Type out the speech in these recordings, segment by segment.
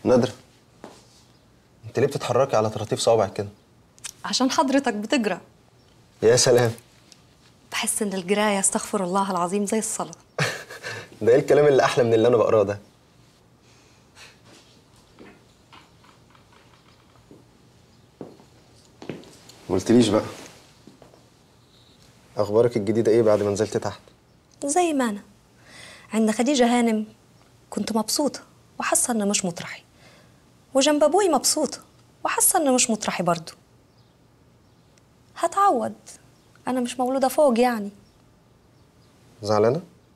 نادرة انت ليه بتتحركي على طراطيف صوابعك كده؟ عشان حضرتك بتقرا يا سلام بحس ان القرايه استغفر الله العظيم زي الصلاه ده ايه الكلام اللي احلى من اللي انا بقراه ده؟ ما قلتليش بقى اخبارك الجديده ايه بعد ما نزلت تحت؟ زي ما انا عند خديجه هانم كنت مبسوطه وحاسه انه مش مطرحي وجنب ابوي مبسوطه وحاسه انه مش مطرحي برضه هتعود انا مش مولوده فوق يعني زعلانه؟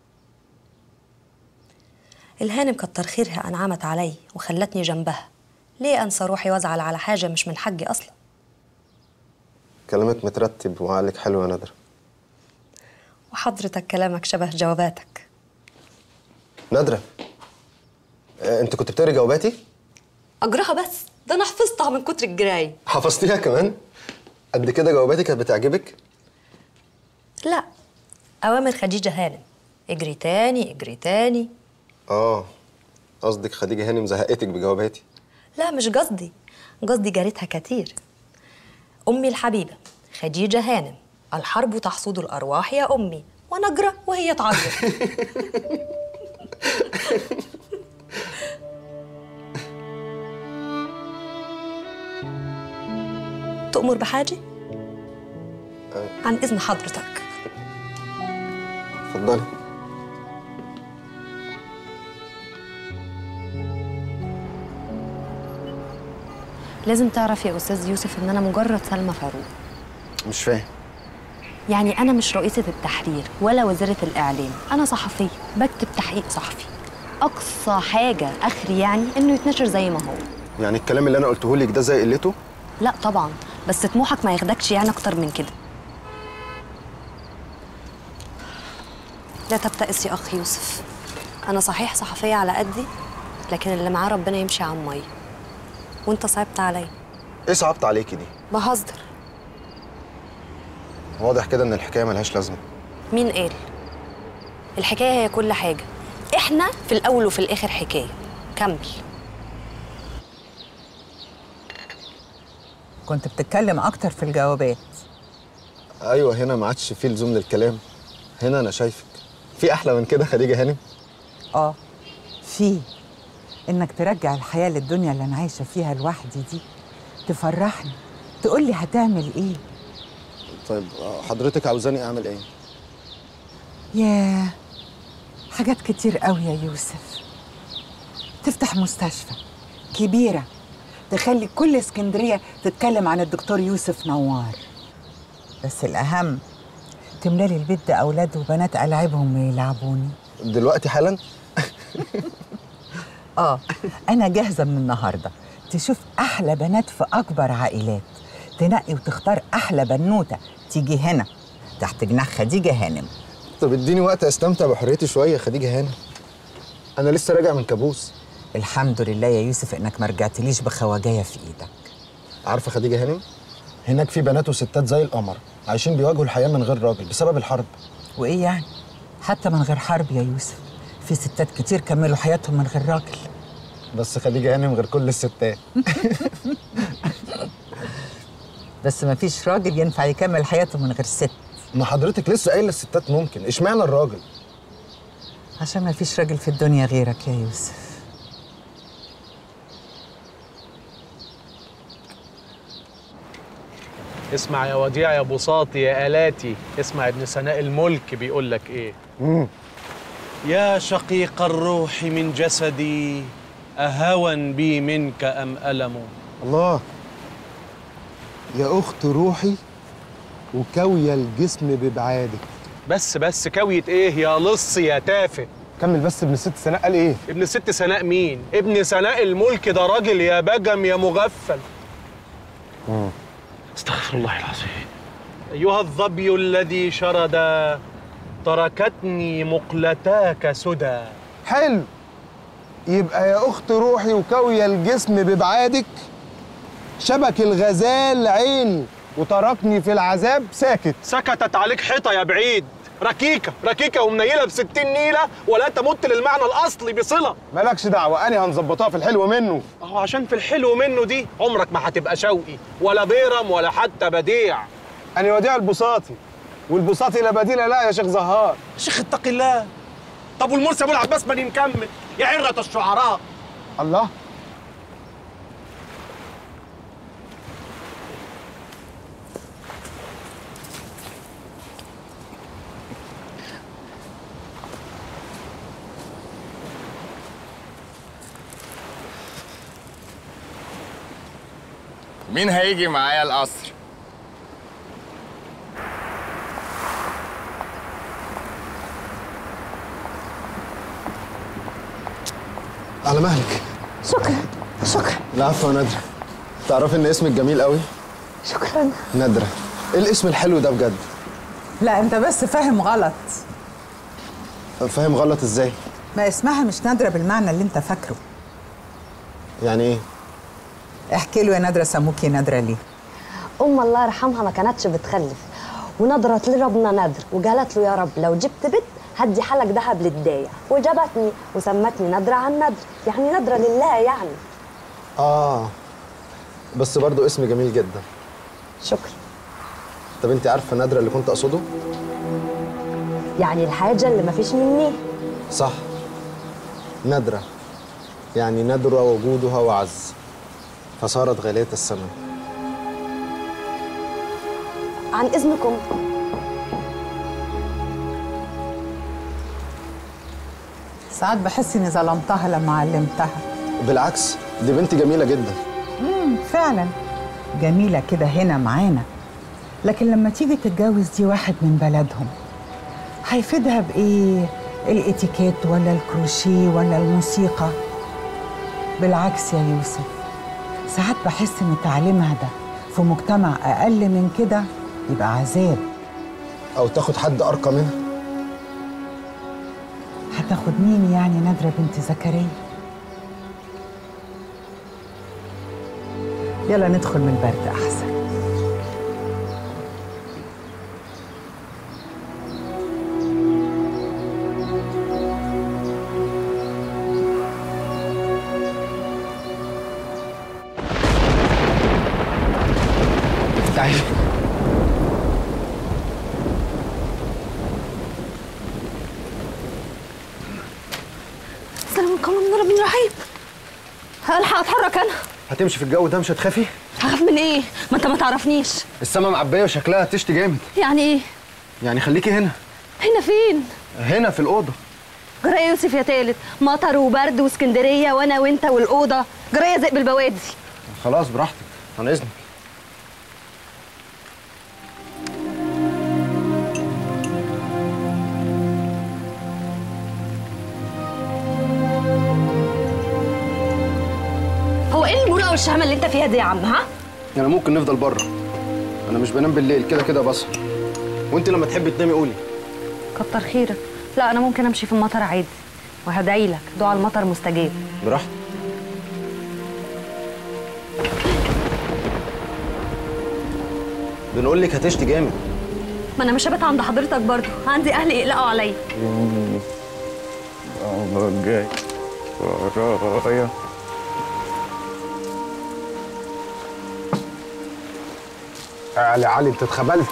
الهانم كتر خيرها انعمت علي وخلتني جنبها ليه انسى روحي وازعل على حاجه مش من حقي اصلا كلامك مترتب وعقلك حلو يا نادرة وحضرتك كلامك شبه جواباتك نادرة آه، انت كنت بتقري جواباتي؟ اجراها بس ده انا حفظتها من كتر الجراي حفظتيها كمان؟ قد كده جواباتي كانت بتعجبك؟ لا اوامر خديجه هانم اجري تاني اجري تاني اه قصدك خديجة هانم زهقتك بجواباتي لا مش قصدي قصدي جارتها كتير امي الحبيبه خديجه هانم الحرب تحصد الارواح يا امي وانا اجرى وهي تعيط تؤمر بحاجه عن اذن حضرتك اتفضلي لازم تعرف يا استاذ يوسف ان انا مجرد سلمى فاروق مش فاهم يعني انا مش رئيسه التحرير ولا وزيره الاعلام انا صحفيه بكتب تحقيق صحفي اقصى حاجه اخري يعني انه يتنشر زي ما هو يعني الكلام اللي انا قلته لك ده زي قلته لا طبعا بس طموحك ما ياخدكش يعني اكتر من كده لا تبتئس يا اخ يوسف انا صحيح صحفيه على قدي لكن اللي معاه ربنا يمشي عن ميه وانت صعبت عليا ايه صعبت عليكي دي بهزر واضح كده ان الحكايه ملهاش لازمه مين قال الحكايه هي كل حاجه احنا في الاول وفي الاخر حكايه كمل كنت بتتكلم اكتر في الجوابات ايوه هنا ما عادش فيه لزوم للكلام هنا انا شايفك في احلى من كده خديجه هانم اه في انك ترجع الحياه للدنيا اللي انا عايشه فيها لوحدي دي تفرحني تقول لي هتعمل ايه طيب آه، حضرتك عاوزاني اعمل ايه ياه حاجات كتير قوي يا يوسف تفتح مستشفى كبيره تخلي كل اسكندريه تتكلم عن الدكتور يوسف نوار بس الاهم تملالي البيت ده اولاد وبنات العبهم ويلعبوني دلوقتي حالا اه انا جاهزه من النهارده تشوف احلى بنات في اكبر عائلات تنقي وتختار احلى بنوته تيجي هنا تحت جناح خديجه هانم طب اديني وقت استمتع بحريتي شويه يا خديجه هانم انا لسه راجع من كابوس الحمد لله يا يوسف انك ما رجعتليش بخواجايه في ايدك عارفه خديجه هانم هناك في بنات وستات زي القمر عايشين بيواجهوا الحياه من غير راجل بسبب الحرب وايه يعني حتى من غير حرب يا يوسف في ستات كتير كملوا حياتهم من غير راجل بس خديجه هانم غير كل الستات بس ما فيش راجل ينفع يكمل حياته من غير ست ما حضرتك لسه قايله الستات ممكن اشمعنى الراجل عشان ما فيش راجل في الدنيا غيرك يا يوسف اسمع يا وديع يا بساطي يا آلاتي اسمع ابن سناء الملك بيقول لك ايه يا شقيق الروح من جسدي أهوى بي منك أم ألم الله يا اخت روحي وكويه الجسم ببعادك بس بس كوية ايه يا لص يا تافه كمل بس ابن الست سناء قال ايه ابن ست سناء مين ابن سناء الملك ده راجل يا بجم يا مغفل استغفر الله العظيم أيها الظبي الذي شرد تركتني مقلتاك سدى حلو يبقى يا اخت روحي وكويه الجسم ببعادك شبك الغزال عيني وتركني في العذاب ساكت سكتت عليك حيطة يا بعيد ركيكه ركيكه ومنيله ب 60 نيله ولا تمت للمعنى الاصلي بصله مالكش دعوه اني هنظبطها في الحلو منه اهو عشان في الحلو منه دي عمرك ما هتبقى شوقي ولا بيرم ولا حتى بديع اني وديع البساطي والبساطي لا بديل لا يا شيخ زهار شيخ اتق الله طب والمرسي ابو العباس ما نكمل يا عرة الشعراء الله مين هيجي معايا القصر؟ على مهلك شكرا شكرا العفو يا نادرة تعرفي ان اسمك جميل قوي شكرا نادرة ايه الاسم الحلو ده بجد لا انت بس فاهم غلط فاهم غلط ازاي ما اسمها مش نادرة بالمعنى اللي انت فاكره يعني ايه احكي له يا نادرة سموكي نادرة ليه ام الله يرحمها ما كانتش بتخلف ونظرت لربنا نادر وقالت له يا رب لو جبت بنت هدي حلق ذهب للداية وجابتني وسمتني نادرة عن نادر يعني نادرة لله يعني اه بس برضو اسم جميل جدا شكرا طب انت عارفه نادرة اللي كنت اقصده يعني الحاجة اللي ما فيش مني صح نادرة يعني ندر وجودها وعز فصارت غالية الثمن عن إذنكم ساعات بحس اني ظلمتها لما علمتها بالعكس دي بنت جميلة جدا امم فعلا جميلة كده هنا معانا لكن لما تيجي تتجوز دي واحد من بلدهم هيفيدها بإيه؟ الاتيكيت ولا الكروشيه ولا الموسيقى بالعكس يا يوسف ساعات بحس ان تعليمها ده في مجتمع اقل من كده يبقى عذاب او تاخد حد ارقى منها هتاخد مين يعني نادرة بنت زكريا يلا ندخل من البرد احسن تعالي السلام عليكم من ربنا رحيم الحق اتحرك انا هتمشي في الجو ده مش هتخافي هخاف من ايه ما انت ما تعرفنيش السما معبية وشكلها هتشتي جامد يعني ايه يعني خليكي هنا هنا فين هنا في الأوضة جرايه يوسف يا تالت مطر وبرد واسكندريه وانا وانت والاوضه جرايه زي بالبوادي خلاص براحتك عن إذنك هو ايه المرأة والشهامة اللي انت فيها دي يا عم ها؟ يعني ممكن نفضل بره أنا مش بنام بالليل كده كده بسهر وأنت لما تحبي تنامي قولي كتر خيرك لا انا ممكن امشي في المطر عادي وهدعي لك دعاء المطر مستجاب براحتك بنقول لك هتشتي جامد ما انا مش هبات عند حضرتك برضو عندي اهلي يقلقوا عليا الله جاي ورايا يا علي علي انت اتخبلت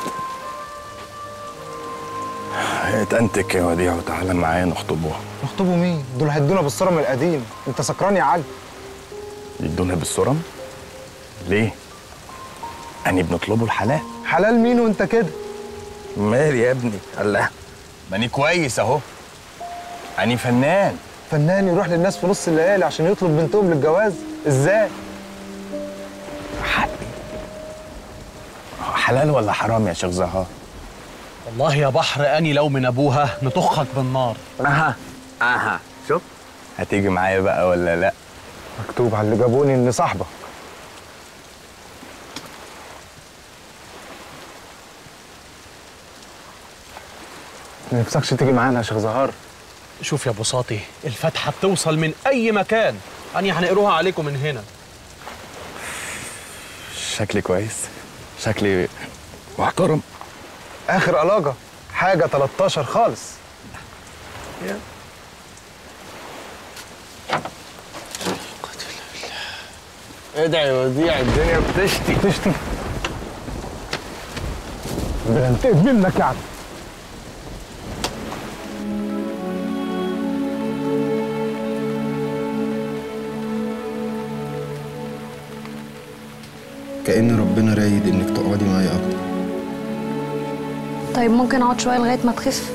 اتأنتك يا وديع وتعالى معايا نخطبوها نخطبوا مين دول هيدونا بالصرم القديم انت سكران يا علي يدونا بالصرم ليه؟ أني بنطلبه الحلال حلال مين وانت كده مالي يا ابني الله ماني كويس اهو أني فنان فنان يروح للناس في نص الليالي عشان يطلب بنتهم للجواز ازاي حقي حلال ولا حرام يا شيخ زهار؟ والله يا بحر اني لو من ابوها نطخك بالنار اها اها شوف هتيجي معايا بقى ولا لا؟ مكتوب على اللي جابوني ان صاحبك ما نفسكش تيجي معانا يا شيخ زهار شوف يا بساطي الفاتحه بتوصل من اي مكان اني هنقروها عليكم من هنا شكلي كويس شكلي محترم اخر علاقه حاجه 13 خالص ادعي وديع الدنيا بتشتي تشتي بننتقد منك يعني كأن ربنا رايد انك تقعدي معايا اكتر طيب ممكن اقعد شويه لغايه ما تخف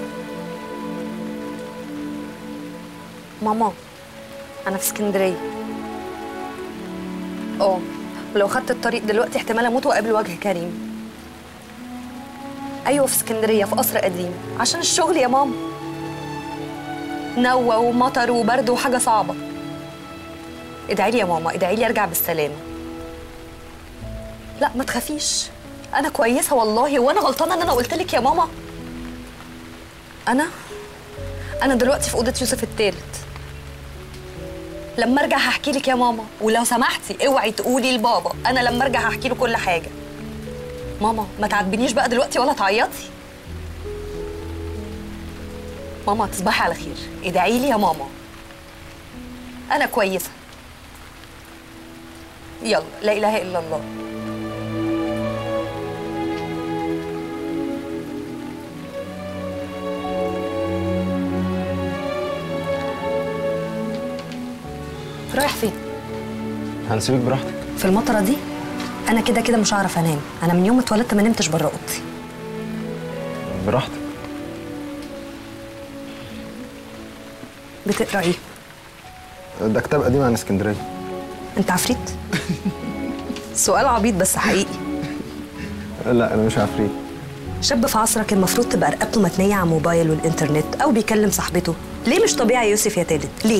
ماما انا في اسكندريه اه ولو خدت الطريق دلوقتي احتمال اموت واقابل وجه كريم ايوه في اسكندريه في قصر قديم عشان الشغل يا ماما نوى ومطر وبرد وحاجه صعبه ادعي لي يا ماما ادعي لي ارجع بالسلامه لا ما تخافيش انا كويسه والله وانا غلطانه ان انا قلت لك يا ماما انا انا دلوقتي في اوضه يوسف الثالث لما ارجع هحكي لك يا ماما ولو سمحتي اوعي تقولي لبابا انا لما ارجع هحكي له كل حاجه ماما ما تعاتبنيش بقى دلوقتي ولا تعيطي ماما تصبحي على خير ادعي لي يا ماما انا كويسه يلا لا اله الا الله رايح فين هنسيبك براحتك في المطره دي انا كده كده مش هعرف انام انا من يوم ما اتولدت ما نمتش بره اوضتي براحتك بتقرا ايه ده كتاب قديم عن اسكندريه انت عفريت سؤال عبيط بس حقيقي لا انا مش عفريت شاب في عصرك المفروض تبقى رقبته متنيه على الموبايل والانترنت او بيكلم صاحبته ليه مش طبيعي يا يوسف يا تالت ليه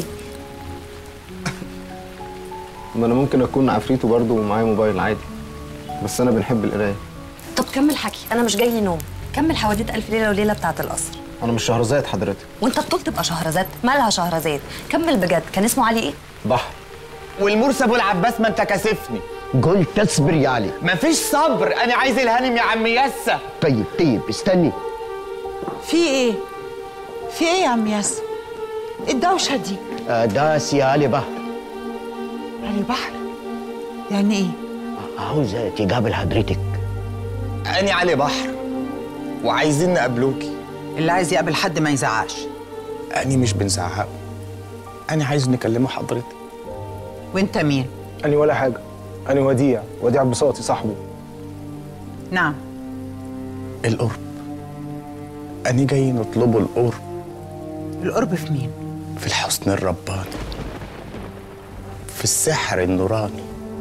ما انا ممكن اكون عفريت وبرضه ومعايا موبايل عادي بس انا بنحب القرايه طب كمل حكي انا مش جاي لي نوم كمل حواديت الف ليله وليله بتاعه القصر انا مش شهرزاد حضرتك وانت بطول تبقى شهرزاد مالها شهرزاد كمل بجد كان اسمه علي ايه بحر والمرسي ابو العباس ما انت كاسفني قلت اصبر يا علي مفيش صبر انا عايز الهانم يا عم ياسا طيب طيب استني في ايه في ايه يا عم ياسر الدوشه دي آه، داس يا علي بحر علي بحر يعني ايه عاوزة تقابل حضرتك انا علي بحر وعايزين نقابلوكي اللي عايز يقابل حد ما يزعقش انا مش بنزعقه انا عايز نكلمه حضرتك وانت مين أنا ولا حاجة أنا وديع وديع بساطي صاحبي نعم القرب انا جاي نطلبه القرب القرب في مين في الحسن الرباني في السحر النوراني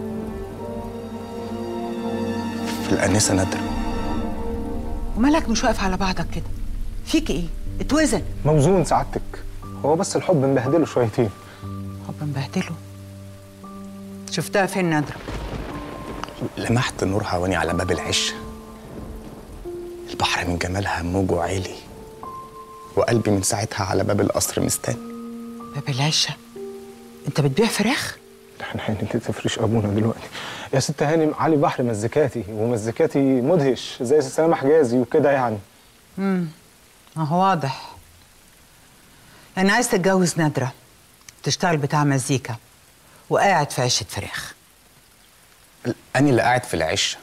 في الأنسة نادرة ومالك مش واقف على بعضك كده فيك ايه اتوزن موزون سعادتك هو بس الحب مبهدله شويتين هو مبهدله شفتها فين نادرة لمحت نورها واني على باب العشة البحر من جمالها موجه عالي وقلبي من ساعتها على باب القصر مستني باب العشة انت بتبيع فراخ احنا هنبتدي تفريش ابونا دلوقتي يا ست هانم علي بحر مزيكاتي ومزيكاتي مدهش زي سلام حجازي وكده يعني ما هو واضح يعني عايز تتجوز نادرة تشتغل بتاع مزيكا وقاعد في عشة فراخ أنا اللي قاعد في العشة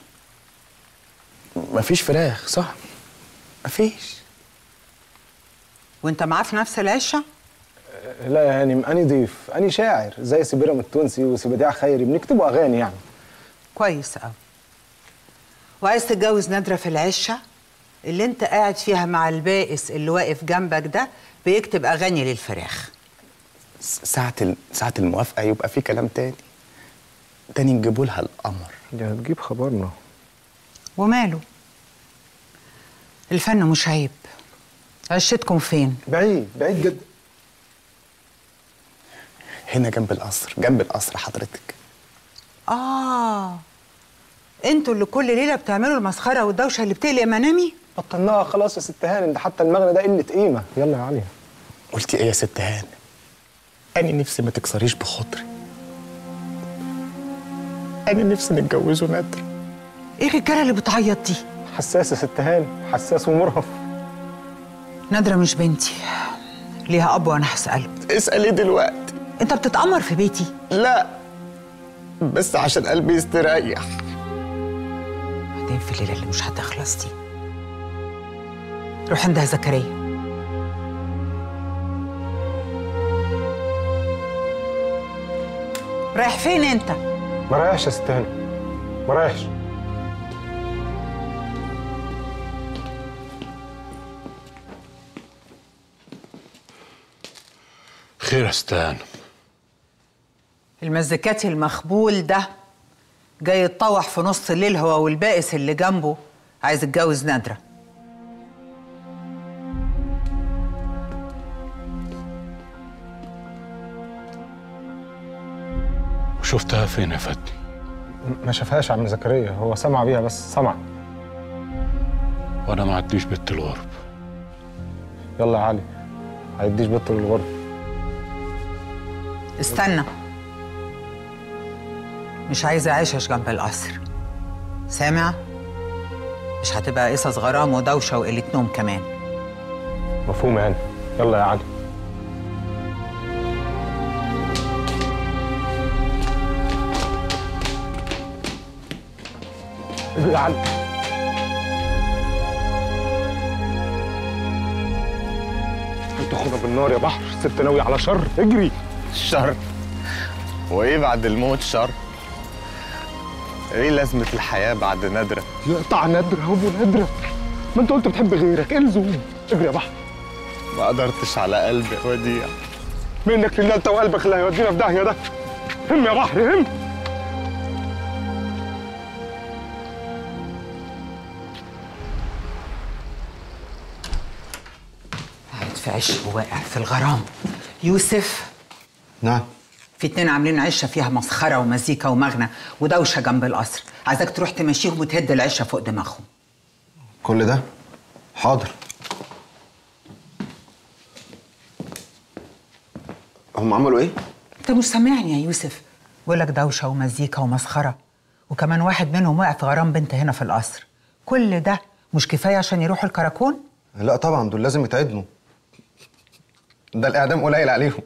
مفيش فراخ صح؟ مفيش وانت معاه في نفس العشة لا يا هانم اني ضيف اني شاعر زي سبيرم التونسي وسبديع خيري بنكتبوا اغاني يعني كويس قوي وعايز تتجوز نادرة في العشة اللي انت قاعد فيها مع البائس اللي واقف جنبك ده بيكتب اغاني للفراخ س- ساعة ال- ساعة الموافقة يبقى في كلام تاني تاني نجيبوا لها القمر دي هتجيب خبرنا وماله الفن مش عيب عشتكم فين بعيد بعيد جدا هنا جنب القصر جنب القصر حضرتك اه انتوا اللي كل ليله بتعملوا المسخره والدوشه اللي بتقلق منامي بطلناها خلاص يا ست هانم ده حتى المغنى ده قله قيمه يلا يا علي قلتي ايه يا ست هان انا نفسي ما تكسريش بخاطري انا نفسي نتجوزه نادر ايه الرجاله اللي بتعيط دي حساس يا ست هانم حساس ومرهف نادرة مش بنتي ليها أب وأنا هسأله اسألي دلوقتي أنت بتتأمر في بيتي لا بس عشان قلبي يستريح بعدين في الليلة اللي مش هتخلص دي روح عندها زكريا رايح فين أنت؟ ما رايحش يا ست هانم ما رايحش خير يا ستان المزكاتي المخبول ده جاي يتطوح في نص الليل هو والبائس اللي جنبه عايز يتجوز نادرة وشفتها فين يا فتني ما شافهاش عم زكريا هو سمع بيها بس سمع وانا ما عديش بنت الغرب يلا يا علي هيديش بيت للغرب استنى مش عايزة أعيشش جنب القصر سامع؟ مش هتبقى قصص غرام ودوشة وقلة نوم كمان مفهوم يا هانم يلا يا علي اجري يا علي تاخدها بالنار يا بحر ست ناوي على شر اجري شر وايه بعد الموت شر ايه لازمة الحياة بعد نادرة يقطع نادرة هو نادرة ما انت قلت بتحب غيرك الزم اجري يا بحر ما قدرتش على قلبي يا وديع منك لله انت وقلبك اللي هيودينا في داهية ده هم يا بحر هم قاعد في عش وواقع في الغرام يوسف نعم في اتنين عاملين عشة فيها مسخرة ومزيكا ومغنى ودوشة جنب القصر عايزاك تروح تمشيهم وتهد العشة فوق دماغهم كل ده حاضر هم عملوا ايه؟ انت مش سامعني يا يوسف بقول لك دوشه ومزيكا ومسخره وكمان واحد منهم وقع في غرام بنت هنا في القصر كل ده مش كفايه عشان يروحوا الكراكون لا طبعا دول لازم يتعدموا ده الاعدام قليل عليهم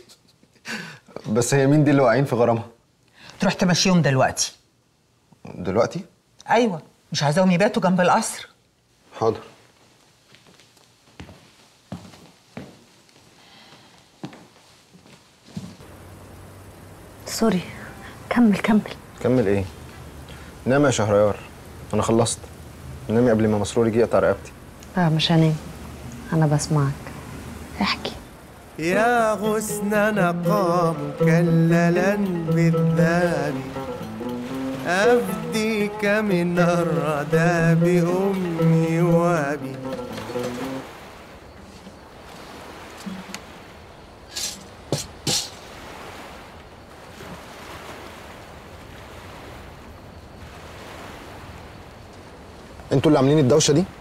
بس هي مين دي اللي واقعين في غرامها تروح تمشيهم دلوقتي دلوقتي ايوه مش عايزاهم يباتوا جنب القصر حاضر سوري كمل كمل كمل ايه نام يا شهريار انا خلصت نامي قبل ما مسرور يجي يقطع رقبتي لا مش هنام انا بسمعك احكي يا غصن نقى مكللا بالذاب أفديك من الردى بأمي وأبي انتوا اللي عاملين الدوشه دي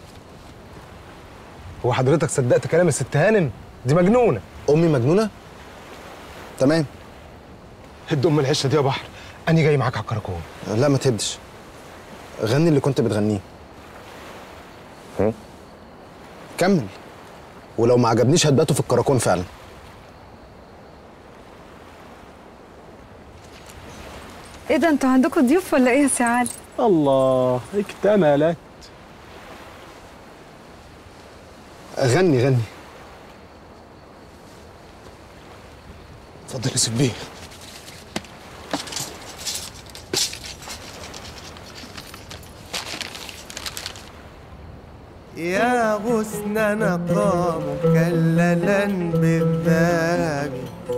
هو حضرتك صدقت كلام الست هانم دي مجنونة امي مجنونه تمام هد ام العشة دي يا بحر أني جاي معاك على الكراكون لا ما تهدش غني اللي كنت بتغنيه كمل ولو ما عجبنيش هتباتوا في الكراكون فعلا ايه ده انتوا عندكم ضيوف ولا ايه يا سي علي؟ الله اكتملت غني غني اتفضل يا سيف بيه يا غصن نقى مكللا بالذهب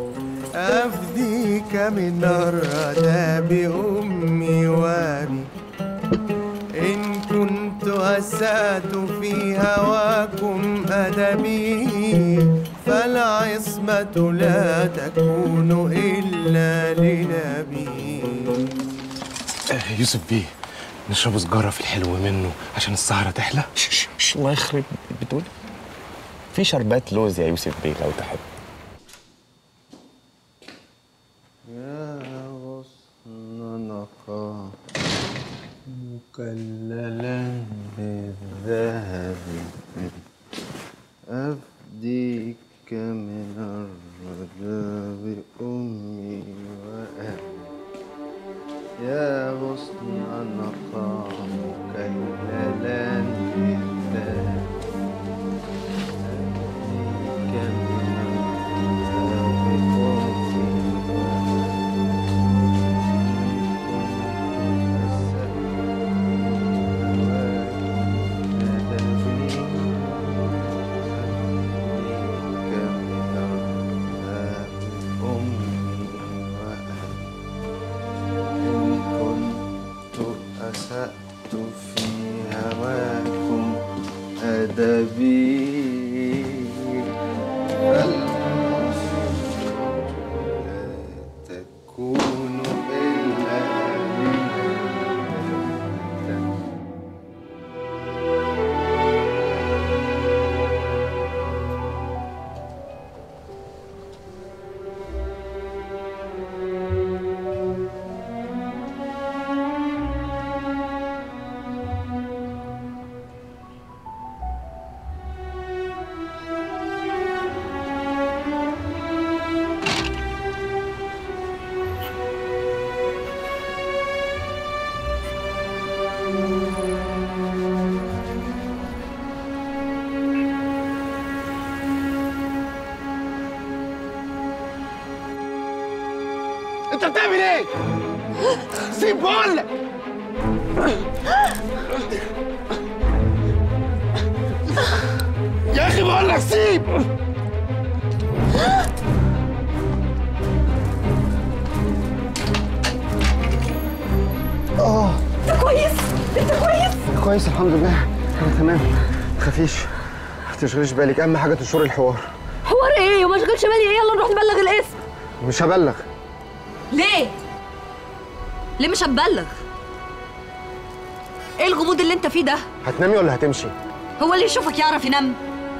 أفديك من الردى بأمي وأبي إن كنت أسأت في هواكم أدبي فالعصمة لا تكون إلا لنبي آه يوسف بيه نشرب سجارة في الحلو منه عشان السهرة تحلى الله يخرب بتقول في شربات لوز يا يوسف بيه لو تحب يا غصن نقى مكللا بالذهب أسأت في هواكم أدبي فالمصير لا تكون إلا من انت بتعمل ايه؟ سيب بقول لك يا اخي بقول لك سيب اه انت كويس انت كويس كويس الحمد لله انا تمام تخافيش ما تشغليش بالك اهم حاجه تنشري الحوار حوار ايه وما اشغلش بالي ايه يلا نروح نبلغ الاسم مش هبلغ ليه ليه مش هتبلغ ايه الغموض اللي انت فيه ده هتنامي ولا هتمشي هو اللي يشوفك يعرف ينام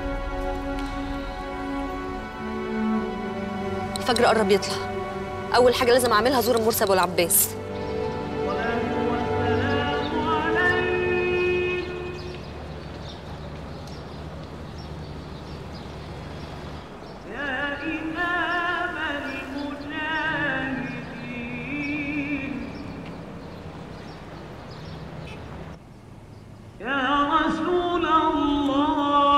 الفجر قرب يطلع اول حاجه لازم اعملها ازور المرسي ابو العباس يا رسول الله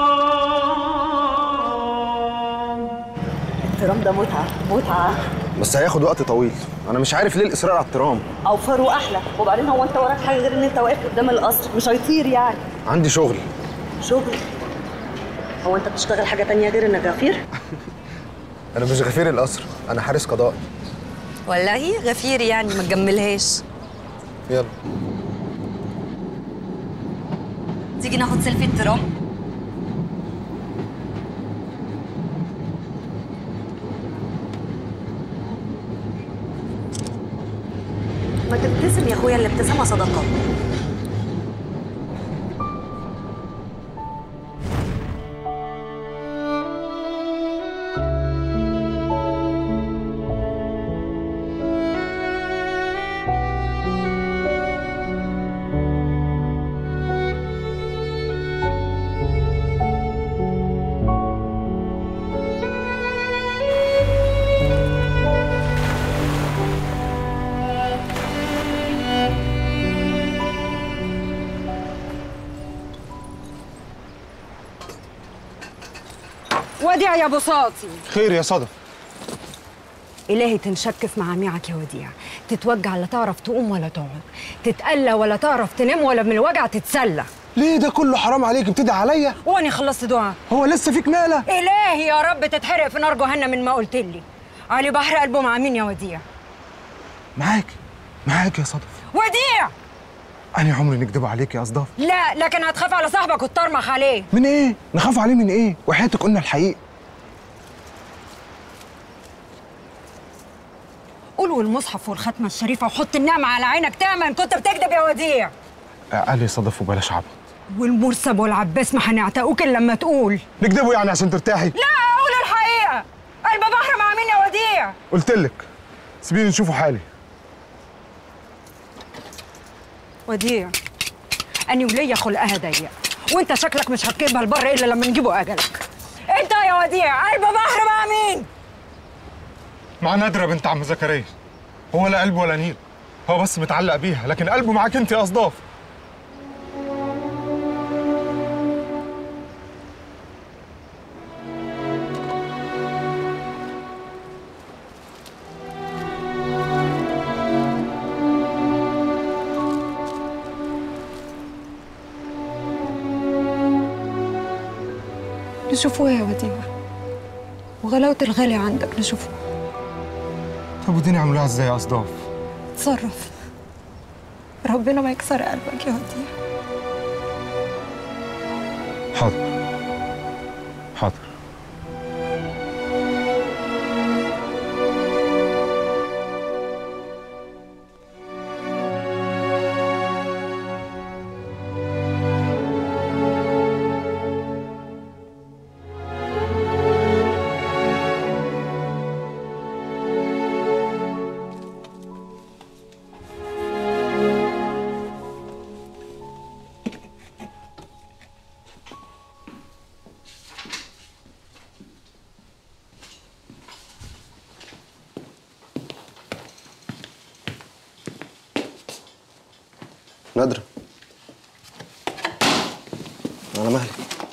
الترام ده متعه متعه بس هياخد وقت طويل انا مش عارف ليه الاصرار على الترام اوفر واحلى وبعدين هو انت وراك حاجه غير ان انت واقف قدام القصر مش هيطير يعني عندي شغل شغل هو انت بتشتغل حاجه تانية غير انك غفير انا مش غفير القصر انا حارس قضائي والله غفير يعني ما تجملهاش يلا تيجي ناخد سيلفي الترام ما تبتسم يا اخويا الابتسامه صدقه وديع يا بساطي خير يا صدف إلهي تنشك في معاميعك يا وديع تتوجع لا تعرف تقوم ولا تقعد تتقلى ولا تعرف تنام ولا من الوجع تتسلى ليه ده كله حرام عليك بتدعي عليا واني خلصت دعاء هو لسه فيك نقله إلهي يا رب تتحرق في نار جهنم من ما قلت لي علي بحر قلبه مع مين يا وديع معاك معاك يا صدف وديع انا عمري نكدب عليك يا اصداف لا لكن هتخاف على صاحبك وتطرمخ عليه من ايه نخاف عليه من ايه وحياتك قلنا الحقيقه قول والمصحف والختمة الشريفة وحط النعمة على عينك تأمن كنت بتكذب يا وديع قال يا صدف وبلاش عبط والمرسب والعباس ما هنعتقوك إلا لما تقول نكدبه يعني عشان ترتاحي لا قول الحقيقة قلب بحر مع مين يا وديع قلت لك سيبيني نشوفه حالي وديع أني وليا خلقها ضيق وأنت شكلك مش هتجيبها البر إلا لما نجيبه أجلك أنت يا وديع قلب بحر مع مين؟ مع نادرة بنت عم زكريا هو لا قلب ولا نيل هو بس متعلق بيها لكن قلبه معاك انت يا اصداف نشوفوها يا وديع وغلاوة الغالي عندك نشوفوها طب ودي نعملوها ازاي يا اصداف تصرف ربنا ما يكسر قلبك يا وديع حاضر حاضر نادرة على مهلك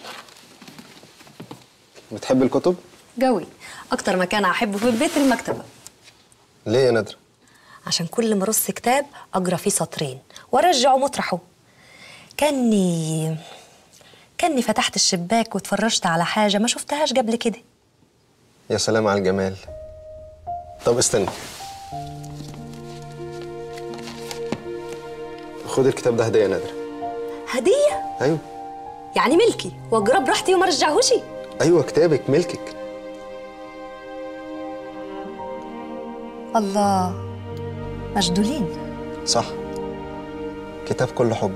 بتحب الكتب؟ جوي اكتر مكان احبه في البيت المكتبه ليه يا نادرة؟ عشان كل ما ارص كتاب اقرا فيه سطرين وارجعه مطرحه كاني كاني فتحت الشباك واتفرجت على حاجه ما شفتهاش قبل كده يا سلام على الجمال طب استني خد الكتاب ده هدية يا نادرة هديه ايوه يعني ملكي واقرا براحتي وما ارجعهوش ايوه كتابك ملكك الله مشدولين صح كتاب كله حب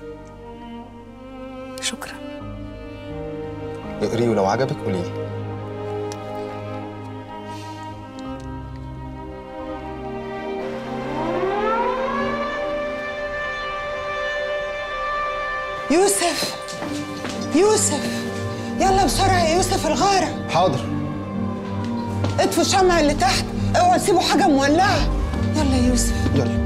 شكرا اقريه ولو عجبك قوليلي يوسف يوسف يلا بسرعة يا يوسف الغارة حاضر اطفوا الشمع اللي تحت اوعوا تسيبوا حاجة مولعة يلا يا يوسف يلا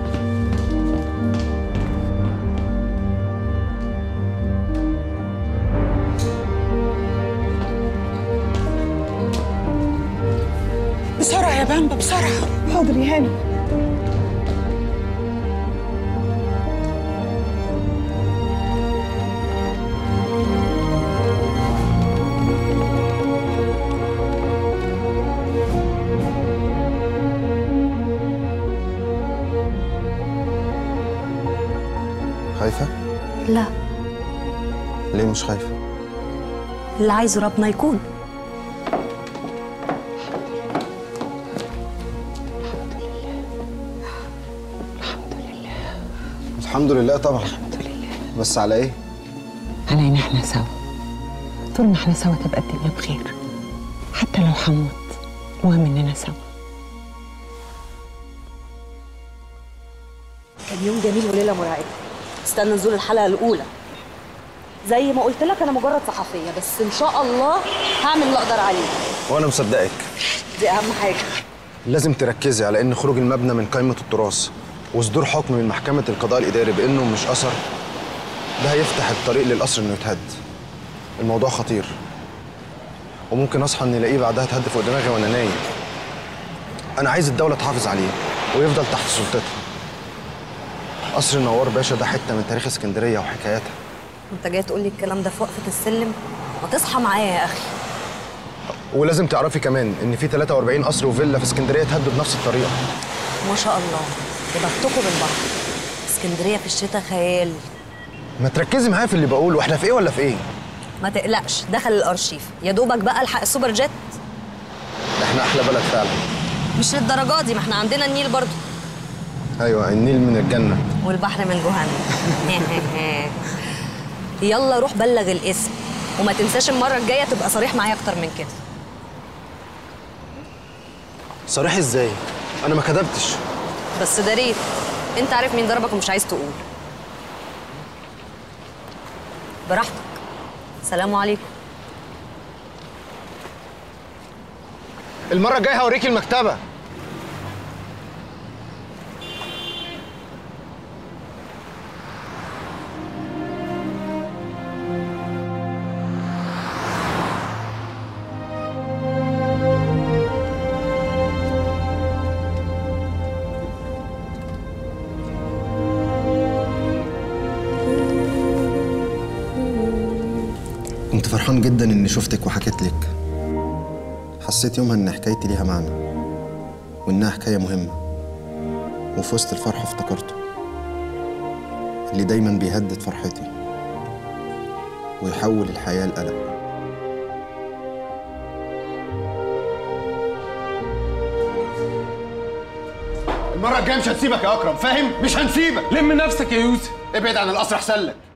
بسرعة يا بامبا بسرعة حاضر يا هاني خايفة؟ لا ليه مش خايفة؟ اللي عايزه ربنا يكون الحمد لله طبعا الحمد لله بس على ايه؟ على ان احنا سوا طول ما احنا سوا تبقى الدنيا بخير حتى لو هموت المهم اننا سوا كان يوم جميل وليله مرعبه استنى نزول الحلقه الاولى زي ما قلت لك انا مجرد صحفيه بس ان شاء الله هعمل اللي اقدر عليه وانا مصدقك دي اهم حاجه لازم تركزي على ان خروج المبنى من قائمة التراث وصدور حكم من محكمة القضاء الإداري بأنه مش أثر ده هيفتح الطريق للقصر إنه يتهد الموضوع خطير وممكن أصحى إن ألاقيه بعدها اتهد فوق دماغي وأنا نايم أنا عايز الدولة تحافظ عليه ويفضل تحت سلطتها قصر نوار باشا ده حتة من تاريخ اسكندرية وحكاياتها انت جاي تقول لي الكلام ده في وقفه السلم ما تصحى معايا يا اخي ولازم تعرفي كمان إن في 43 قصر وفيلا في اسكندرية اتهدوا بنفس الطريقة ما شاء الله ده بختكم بالبحر اسكندريه في الشتاء خيال ما تركزي معايا في اللي بقوله واحنا في إيه ولا في إيه؟ ما تقلقش دخل الارشيف يا دوبك بقى الحق السوبر جيت احنا أحلى بلد فعلا مش للدرجه دي ما احنا عندنا النيل برضو أيوه النيل من الجنة والبحر من جهنم يلا روح بلغ الاسم وما تنساش المره الجايه تبقى صريح معايا اكتر من كده صريح ازاي؟ انا ما كذبتش بس داريت انت عارف مين ضربك ومش عايز تقول براحتك سلام عليكم المرة الجاية هوريكي المكتبة كنت فرحان جدا اني شفتك وحكيت لك حسيت يومها ان حكايتي ليها معنى وانها حكايه مهمه وفي وسط الفرحه افتكرته اللي دايما بيهدد فرحتي ويحول الحياة لقلق المرة الجاية مش هنسيبك يا أكرم فاهم؟ مش هنسيبك لم نفسك يا يوسف ابعد عن القصر أحسن لك